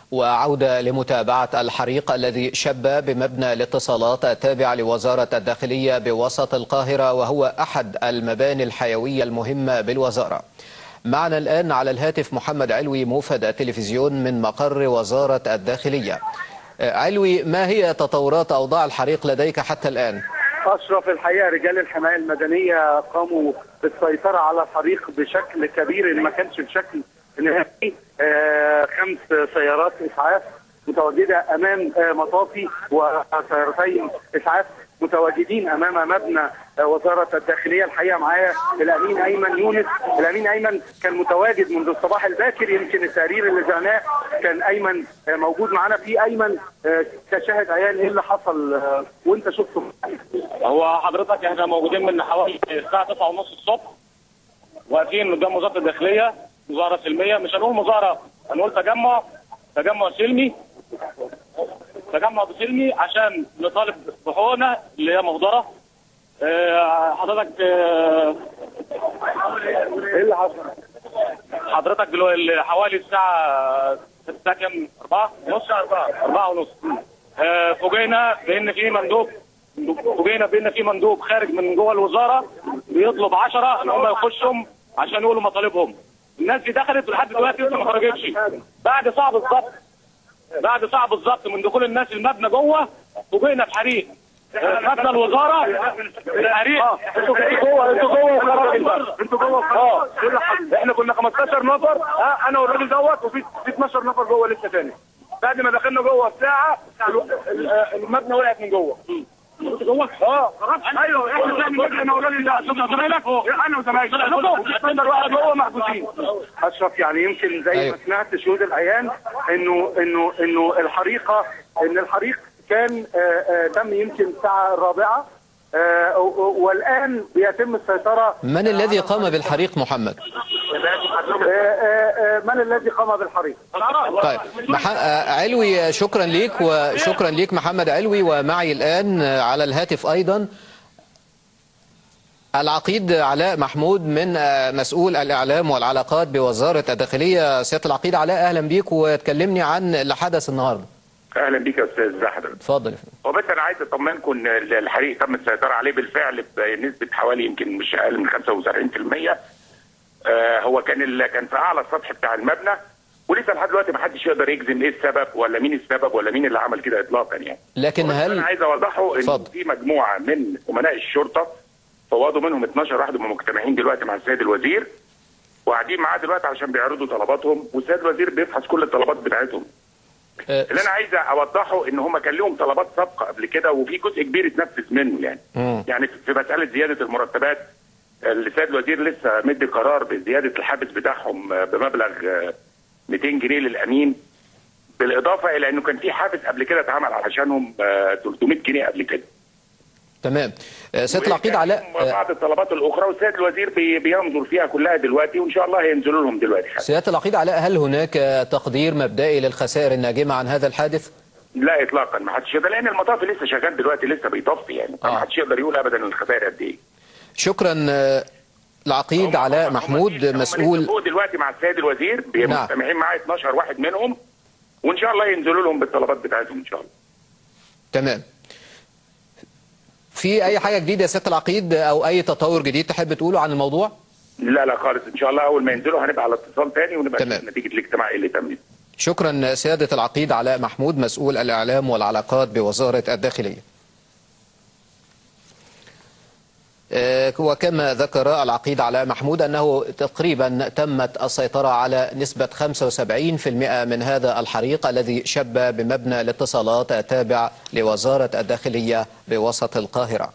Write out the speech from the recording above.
وعودة لمتابعة الحريق الذي شب بمبنى الاتصالات التابع لوزارة الداخلية بوسط القاهرة وهو أحد المباني الحيوية المهمة بالوزارة معنا الآن على الهاتف محمد علوي موفد التلفزيون من مقر وزارة الداخلية علوي ما هي تطورات أوضاع الحريق لديك حتى الآن؟ اشرف الحقيقه رجال الحمايه المدنيه قاموا بالسيطره على الحريق بشكل كبير ان ما كانش بشكل نهائي آه خمس سيارات اسعاف متواجده امام آه مطافي وسيارتين اسعاف متواجدين امام مبنى آه وزاره الداخليه الحقيقه معايا الامين ايمن يونس الامين ايمن كان متواجد منذ الصباح الباكر يمكن التقرير اللي زعناه كان ايمن موجود معانا في ايمن كشاهد عيان ايه اللي حصل وانت شفته هو حضرتك احنا موجودين من حوالي الساعه 9:30 الصبح واقفين قدام وزاره الداخليه مظاهره سلميه مش هنقول مظاهره هنقول تجمع تجمع سلمي تجمع سلمي عشان نطالب بحقوقنا اللي هي مهدره اه حضرتك اه ايه اللي حصل؟ حضرتك دلوقتي حوالي الساعه الساعه كام؟ 4 ونص 4 ونص اه فوجئنا بان في مندوب فوجئنا بان في مندوب خارج من جوه الوزاره بيطلب 10 ان هم يخشوا عشان يقولوا مطالبهم الناس دي دخلت ولحد دلوقتي لسه ما خرجتش بعد ساعه بالظبط بعد ساعه بالظبط من دخول الناس المبنى جوه فوجئنا بحريق مبنى الوزاره الحريق انتوا جوه انتوا جوه انتوا جوه اه احنا كنا 15 نفر اه انا والراجل دوت وفي 12 نفر جوه لسه تاني بعد ما دخلنا جوه بساعه المبنى وقعت من جوه جوه اه ايوه احنا زي انا والراجل ده شفنا زمايلك انا وزمايلي واحد جوه محبوسين اشرف يعني يمكن زي أيوه. ما سمعت شهود العيان انه انه انه الحريقه ان الحريق كان تم يمكن الساعه الرابعه والان بيتم السيطره من الذي قام بالحريق محمد؟ من الذي قام بالحريق؟ طيب مح... علوي شكرا ليك وشكرا ليك محمد علوي ومعي الان على الهاتف ايضا العقيد علاء محمود من مسؤول الاعلام والعلاقات بوزاره الداخليه سياده العقيد علاء اهلا بيك وتكلمني عن اللي حدث النهارده اهلا بيك يا استاذ حضرتك اتفضل هو بس انا عايز اطمنكم ان الحريق تم السيطره عليه بالفعل بنسبه حوالي يمكن مش اقل من 75% آه هو كان ال... كان في اعلى السطح بتاع المبنى ولسه لحد دلوقتي ما حدش يقدر يجزم ايه السبب ولا مين السبب ولا مين اللي عمل كده اطلاقا يعني لكن هل انا عايز اوضحه ان فضل. في مجموعه من امناء الشرطه فوضوا منهم 12 واحد هم مجتمعين دلوقتي مع السيد الوزير وقاعدين معاه دلوقتي عشان بيعرضوا طلباتهم والسيد الوزير بيفحص كل الطلبات بتاعتهم اللي انا عايز اوضحه ان هم كان لهم طلبات سابقه قبل كده وفي جزء كبير اتنفذ منه يعني م. يعني في مساله زياده المرتبات السيد الوزير لسه مدي قرار بزياده الحافز بتاعهم بمبلغ 200 جنيه للامين بالاضافه الى انه كان في حافز قبل كده اتعمل علشانهم 300 جنيه قبل كده تمام سياده العقيد علاء بعض الطلبات الاخرى والسيد الوزير بينظر فيها كلها دلوقتي وان شاء الله هينزلوا لهم دلوقتي سياده العقيد علاء هل هناك تقدير مبدئي للخسائر الناجمه عن هذا الحادث؟ لا اطلاقا ما حدش يقدر لان المطاف لسه شغال دلوقتي لسه بيطفي يعني آه. ما حدش يقدر يقول ابدا الخسائر قد ايه شكرا العقيد علاء محمود مسؤول هو دلوقتي مع السيد الوزير مجتمعين معاه 12 واحد منهم وان شاء الله ينزلوا لهم بالطلبات بتاعتهم ان شاء الله تمام في اي حاجه جديده يا سياده العقيد او اي تطور جديد تحب تقوله عن الموضوع لا لا خالص ان شاء الله اول ما ينزلوا هنبقى على اتصال تاني ونبقى نتيجه الاجتماع اللي تم شكرا سياده العقيد علاء محمود مسؤول الاعلام والعلاقات بوزاره الداخليه وكما ذكر العقيد علاء محمود أنه تقريبا تمت السيطرة على نسبة 75% من هذا الحريق الذي شب بمبنى الاتصالات التابع لوزارة الداخلية بوسط القاهرة